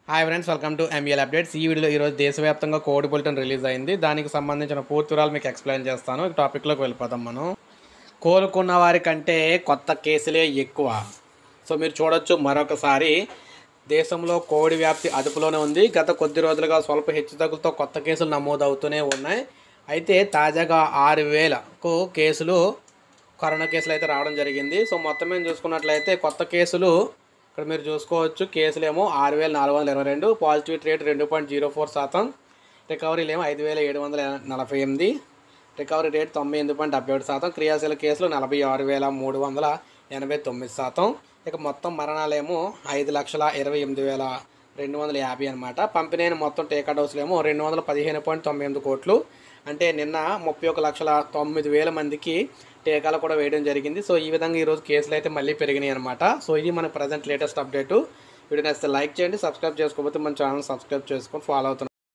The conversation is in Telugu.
hi friends welcome to ML updates ఈ వీడియోలో ఈరోజు దేశవ్యాప్తంగా కోవిడ్ బులెటిన్ రిలీజ్ అయింది దానికి సంబంధించిన పూర్తి వివరాలు మీకు ఎక్స్ప్లెయిన్ చేస్తాను ఈ టాపిక్లోకి వెళ్ళిపోతాం మనం కోలుకున్న వారి కంటే కొత్త కేసులే ఎక్కువ సో మీరు చూడొచ్చు మరొకసారి దేశంలో కోవిడ్ వ్యాప్తి అదుపులోనే ఉంది గత కొద్ది రోజులుగా స్వల్ప హెచ్చుతగ్గులతో కొత్త కేసులు నమోదవుతూనే ఉన్నాయి అయితే తాజాగా ఆరు వేలకు కేసులు కరోనా కేసులు అయితే రావడం జరిగింది సో మొత్తం మేము చూసుకున్నట్లయితే కొత్త కేసులు ఇక్కడ మీరు చూసుకోవచ్చు కేసులు ఏమో ఆరు వేల నాలుగు వందల ఇరవై రెండు పాజిటివిటీ రేట్ రెండు పాయింట్ జీరో ఫోర్ శాతం రికవరీలు ఏమో ఐదు వేల ఏడు వందల నలభై ఎనిమిది రికవరీ రేట్ తొంభై ఎనిమిది పాయింట్ డెబ్బై ఏడు శాతం క్రియాశీల కేసులు నలభై ఆరు వేల మూడు వందల ఎనభై తొమ్మిది శాతం ఇక మొత్తం మరణాలేమో ఐదు లక్షల ఇరవై ఎనిమిది వేల రెండు వందల యాభై అనమాట పంపిణీ అయిన మొత్తం టీకా డోసులు ఏమో రెండు వందల పదిహేను పాయింట్ తొంభై ఎనిమిది కోట్లు అంటే నిన్న ముప్పై ఒక లక్షల తొమ్మిది వేల మందికి టీకాలు కూడా వేయడం జరిగింది సో ఈ విధంగా ఈరోజు కేసులు అయితే మళ్ళీ పెరిగినాయి అనమాట సో ఇది మన ప్రజెంట్ లేటెస్ట్ అప్డేటు వీడియో నచ్చితే లైక్ చేయండి సబ్స్క్రైబ్ చేసుకోకపోతే మన ఛానల్ సబ్స్క్రైబ్ చేసుకొని ఫాలో అవుతున్నాం